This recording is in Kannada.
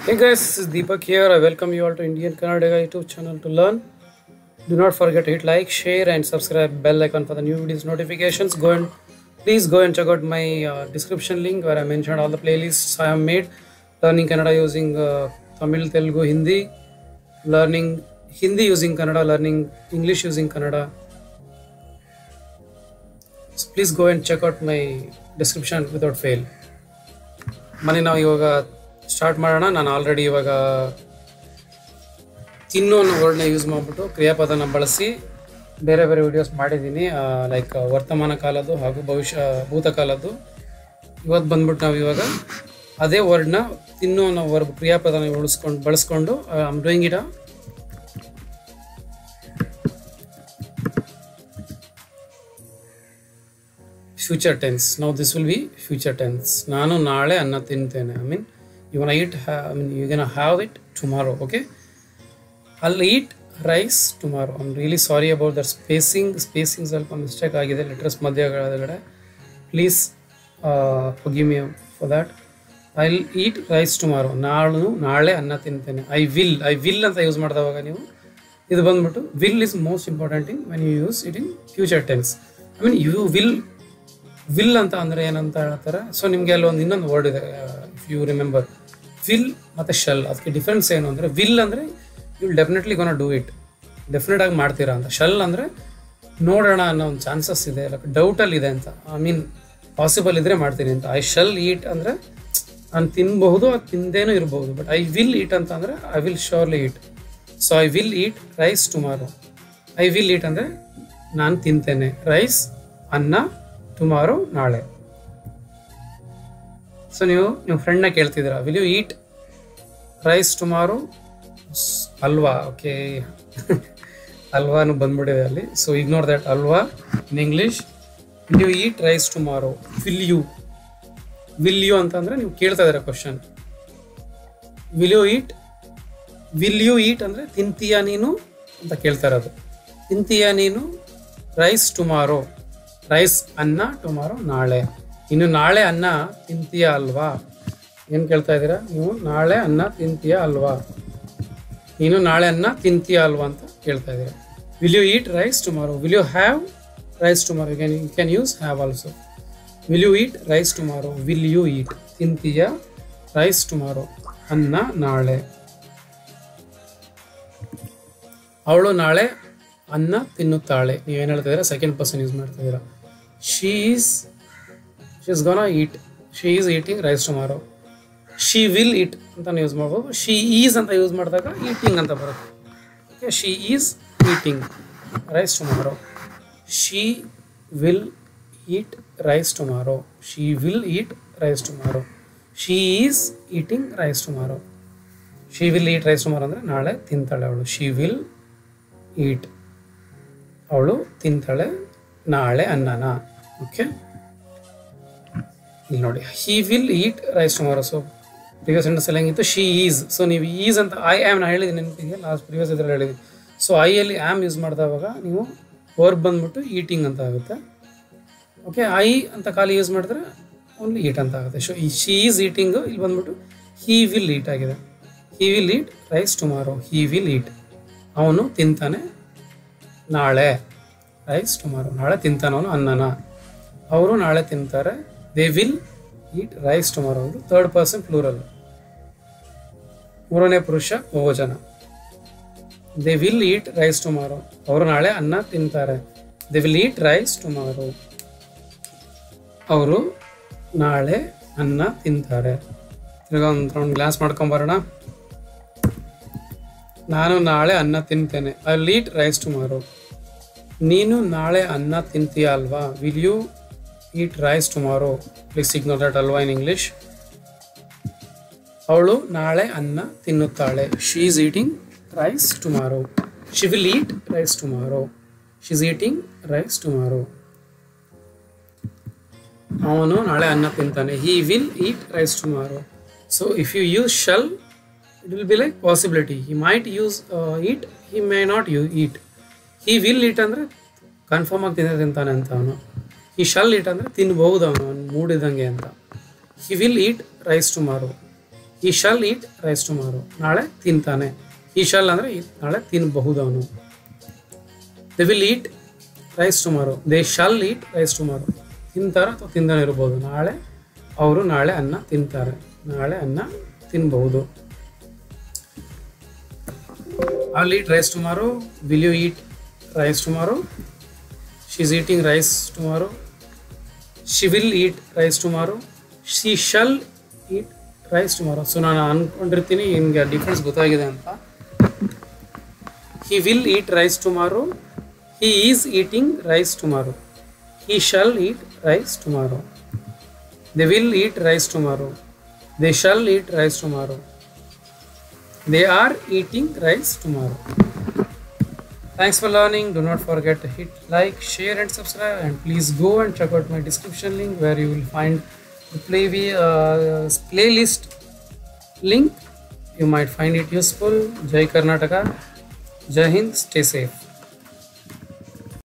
Hey guys, this is Deepak here. I welcome you all to Indian Kannada YouTube channel to learn. Do not forget to hit like, share, and subscribe bell icon for the new videos notifications. Go and please go and check out my uh, description link where I mentioned all the playlists I have made. Learning Kannada using uh, Tamil, Telugu, Hindi. Learning Hindi using Kannada. Learning English using Kannada. So please go and check out my description without fail. ಮನೆ ನಾವು ಇವಾಗ ಸ್ಟಾರ್ಟ್ ಮಾಡೋಣ ನಾನು ಆಲ್ರೆಡಿ ಇವಾಗ ತಿನ್ನು ಅನ್ನೋ ವರ್ಡ್ನ ಯೂಸ್ ಮಾಡಿಬಿಟ್ಟು ಕ್ರಿಯಾಪದನ ಬಳಸಿ ಬೇರೆ ಬೇರೆ ವಿಡಿಯೋಸ್ ಮಾಡಿದ್ದೀನಿ ಲೈಕ್ ವರ್ತಮಾನ ಕಾಲದ್ದು ಹಾಗೂ ಭವಿಷ್ಯ ಭೂತಕಾಲದ್ದು ಇವತ್ತು ಬಂದ್ಬಿಟ್ಟು ನಾವು ಇವಾಗ ಅದೇ ವರ್ಡ್ನ ತಿನ್ನು ಅನ್ನೋ ವರ್ಬ್ ಕ್ರಿಯಾಪದನ ಉಳಿಸ್ಕೊಂಡು ಬಳಸ್ಕೊಂಡು I'm doing it future tense ನಾವು this will be future tense ನಾನು ನಾಳೆ ಅನ್ನ ತಿಂತೇನೆ I mean you want eat I mean you gonna have it tomorrow okay ಅಲ್ಲಿ eat rice tomorrow I'm really sorry about that spacing spacing ಸ್ವಲ್ಪ ಮಿಸ್ಟೇಕ್ ಆಗಿದೆ ಲೆಟರ್ಸ್ ಮಧ್ಯಗಳಗಡೆ please forgive me for that I eat rice tomorrow ನಾಳು ನಾಳೆ ಅನ್ನ ತಿಂತೇನೆ ಐ ವಿಲ್ ಐ ವಿಲ್ ಅಂತ ಯೂಸ್ ಮಾಡಿದವಾಗ ನೀವು ಇದು ಬಂದ್ಬಿಟ್ಟು will is most important in when you use it in future tense I mean you will will ಅಂತ ಅಂದರೆ ಏನಂತ ಹೇಳ್ತಾರೆ ಸೊ ನಿಮಗೆ ಅಲ್ಲಿ ಒಂದು ಇನ್ನೊಂದು ವರ್ಡ್ ಇದೆ ಇಫ್ ಯು ರಿಮೆಂಬರ್ ವಿಲ್ ಮತ್ತು ಶೆಲ್ ಅದಕ್ಕೆ ಡಿಫ್ರೆನ್ಸ್ ಏನು ಅಂದರೆ ವಿಲ್ ಅಂದರೆ you definitely gonna do it definite ಆಗಿ ಮಾಡ್ತೀರಾ ಅಂತ ಶೆಲ್ ಅಂದರೆ ನೋಡೋಣ ಅನ್ನೋ ಒಂದು ಚಾನ್ಸಸ್ ಇದೆ ಲೈಕ್ ಡೌಟಲ್ಲಿ ಇದೆ ಅಂತ ಐ ಮೀನ್ ಪಾಸಿಬಲ್ ಇದ್ರೆ ಮಾಡ್ತೀನಿ ಅಂತ ಐ ಶೆಲ್ ಈಟ್ ಅಂದರೆ ನಾನು ತಿನ್ಬಹುದು ಅದು ತಿಂದೇನೂ ಇರ್ಬೋದು ಬಟ್ ಐ ವಿಲ್ ಈಟ್ ಅಂತ ಅಂದರೆ I will surely eat so I will eat rice tomorrow I will eat ಅಂದರೆ ನಾನು ತಿಂತೇನೆ ರೈಸ್ ಅನ್ನ ಟುಮಾರೋ ನಾಳೆ ಸೊ ನೀವು ನೀವು ಫ್ರೆಂಡ್ನ ಕೇಳ್ತಿದ್ದೀರಾ will you eat rice tomorrow ಅಲ್ವಾ ಓಕೆ ಅಲ್ವಾನು ಬಂದ್ಬಿಟ್ಟಿದೆ ಅಲ್ಲಿ ಸೊ ಇಗ್ನೋರ್ ದಟ್ ಅಲ್ವಾ in English will you eat rice tomorrow will you will you ಅಂತಂದ್ರೆ ನೀವು ಕೇಳ್ತಾ ಇದ್ದೀರಾ question will you eat will you eat ಅಂದರೆ ತಿಂತೀಯ ನೀನು ಅಂತ ಕೇಳ್ತಾ ಇರೋದು ತಿಂತೀಯ ನೀನು ರೈಸ್ ಟುಮಾರೋ ರೈಸ್ ಅನ್ನ ಟುಮಾರೋ ನಾಳೆ ಇನ್ನು ನಾಳೆ ಅನ್ನ ತಿಂತೀಯ ಅಲ್ವಾ ಏನು ಕೇಳ್ತಾ ಇದ್ದೀರಾ ನೀವು ನಾಳೆ ಅನ್ನ ತಿಂತೀಯ ಅಲ್ವಾ ನೀನು ನಾಳೆ ಅನ್ನ ತಿಂತೀಯ ಅಲ್ವಾ ಅಂತ ಕೇಳ್ತಾ ಇದ್ದೀರಾ will you eat rice tomorrow will you have rice tomorrow can you can use have also will you eat rice tomorrow will you eat ತಿಂತೀಯ ರೈಸ್ ಟುಮಾರೋ ಅನ್ನ ನಾಳೆ ಅವಳು ನಾಳೆ ಅನ್ನ ತಿನ್ನುತ್ತಾಳೆ ನೀವೇನು ಹೇಳ್ತಾ ಇದ್ದೀರಾ ಸೆಕೆಂಡ್ ಪರ್ಸನ್ ಯೂಸ್ ಮಾಡ್ತಾ ಇದ್ದೀರಾ she is she is gonna eat she is eating rice tomorrow she will eat ಅಂತ ಯೂಸ್ ಮಾಡ್ಬೋದು ಶಿ ಈಸ್ ಅಂತ ಯೂಸ್ ಮಾಡಿದಾಗ ಈಟಿಂಗ್ ಅಂತ ಬರುತ್ತೆ okay she is eating rice tomorrow she will eat rice tomorrow she will eat rice tomorrow she is eating rice tomorrow she will eat rice tomorrow ಅಂದರೆ ನಾಳೆ ತಿಂತಾಳೆ ಅವಳು ಶಿ ವಿಲ್ ಈಟ್ ಅವಳು ತಿಂತಾಳೆ ನಾಳೆ ಅನ್ನನ ಓಕೆ ಇಲ್ಲಿ ನೋಡಿ he will eat rice tomorrow so previous sentence ಎಲ್ಲ ಹೆಂಗಿತ್ತು ಶಿ ಈಸ್ ಸೊ ನೀವು ಈಸ್ ಅಂತ ಐ ಆಮ್ ನಾನು ಹೇಳಿದ್ದೀನಿ ನೆನಪಿಗೆ ಲಾಸ್ಟ್ ಪ್ರಿವಿಯಸ್ ಇದ್ರಲ್ಲಿ ಹೇಳಿದ್ದೀನಿ ಸೊ ಐ ಅಲ್ಲಿ ಆಮ್ ಯೂಸ್ ಮಾಡಿದವಾಗ ನೀವು ವರ್ಬ್ ಬಂದ್ಬಿಟ್ಟು ಈಟಿಂಗ್ ಅಂತ ಆಗುತ್ತೆ ಓಕೆ ಐ ಅಂತ ಖಾಲಿ ಯೂಸ್ ಮಾಡಿದ್ರೆ ಓನ್ಲಿ ಈಟ್ ಅಂತ ಆಗುತ್ತೆ ಸೊ ಈ ಶಿ ಈಸ್ ಈಟಿಂಗು ಇಲ್ಲಿ ಬಂದ್ಬಿಟ್ಟು ಹಿ ವಿಲ್ ಈಟ್ ಆಗಿದೆ he will eat rice tomorrow he will eat ಅವನು ತಿಂತಾನೆ ನಾಳೆ ರೈಸ್ ಟುಮಾರೋ ನಾಳೆ ತಿಂತಾನೆ ಅವನು ಅನ್ನನ ಅವರು ನಾಳೆ ತಿಂತಾರೆ they will eat rice tomorrow ಅವರು ಥರ್ಡ್ ಪರ್ಸನ್ ಪ್ಲೂರಲ್ ಮೂರನೇ ಪುರುಷ ಬಹುವಚನ they will eat rice tomorrow ಅವರು ನಾಳೆ ಅನ್ನ ತಿಂತಾರೆ they will eat rice tomorrow ಅವರು ನಾಳೆ ಅನ್ನ ತಿಂತಾರೆ ತಿರ್ಗಾ ಒಂದು ರೌಂಡ್ ಗ್ಲಾಸ್ ಮಾಡ್ಕೊಂಬರೋಣ ನಾನು ನಾಳೆ ಅನ್ನ ತಿಂತೇನೆ I will eat rice tomorrow ನೀನು ನಾಳೆ ಅನ್ನ ತಿಂತೀಯ ಅಲ್ವಾ will you eat rice tomorrow please ignore that ಅಲ್ವಾ ಇನ್ ಇಂಗ್ಲಿಷ್ ಅವಳು ನಾಳೆ ಅನ್ನ ತಿನ್ನುತ್ತಾಳೆ she is eating rice tomorrow she will eat rice tomorrow she is eating rice tomorrow ಅವನು ನಾಳೆ ಅನ್ನ ತಿಂತಾನೆ he will eat rice tomorrow so if you use shall it will be like possibility he might use eat he may not you eat he will eat ಅಂದರೆ ಕನ್ಫರ್ಮ್ ಆಗಿ ತಿಂದ ತಿಂತಾನೆ ಅಂತ ಅವನು ಈ ಶಲ್ ಈಟ್ ಅಂದರೆ ತಿನ್ಬಹುದು ಅವನು ಅವ್ನು ಮೂಡಿದಂಗೆ ಅಂತ he will eat rice tomorrow he shall eat rice tomorrow ನಾಳೆ ತಿಂತಾನೆ ಈ ಶಾಲ್ ಅಂದರೆ ನಾಳೆ ತಿನ್ನಬಹುದು ಅವನು they will eat rice tomorrow they shall eat rice tomorrow ತಿಂತಾರೆ ಅಥವಾ ತಿಂದಾನೆ ಇರ್ಬೋದು ನಾಳೆ ಅವರು ನಾಳೆ ಅನ್ನ ತಿಂತಾರೆ ನಾಳೆ ಅನ್ನ ತಿನ್ನಬಹುದು I will eat rice tomorrow will you eat rice tomorrow she is eating rice tomorrow she will eat rice tomorrow she shall eat rice tomorrow so ನಾನು ಅನ್ಕೊಂಡಿರ್ತೀನಿ ನಿಮಗೆ ಡಿಫ್ರೆನ್ಸ್ ಗೊತ್ತಾಗಿದೆ ಅಂತ he will eat rice tomorrow he is eating rice tomorrow he shall eat rice tomorrow they will eat rice tomorrow they shall eat rice tomorrow they are eating rice tomorrow Thanks for learning. Do not forget to hit like, share, and subscribe. And please go and check out my description link where you will find the play uh, playlist link. You might find it useful. Jai Karnataka. Jai Hind. Stay safe.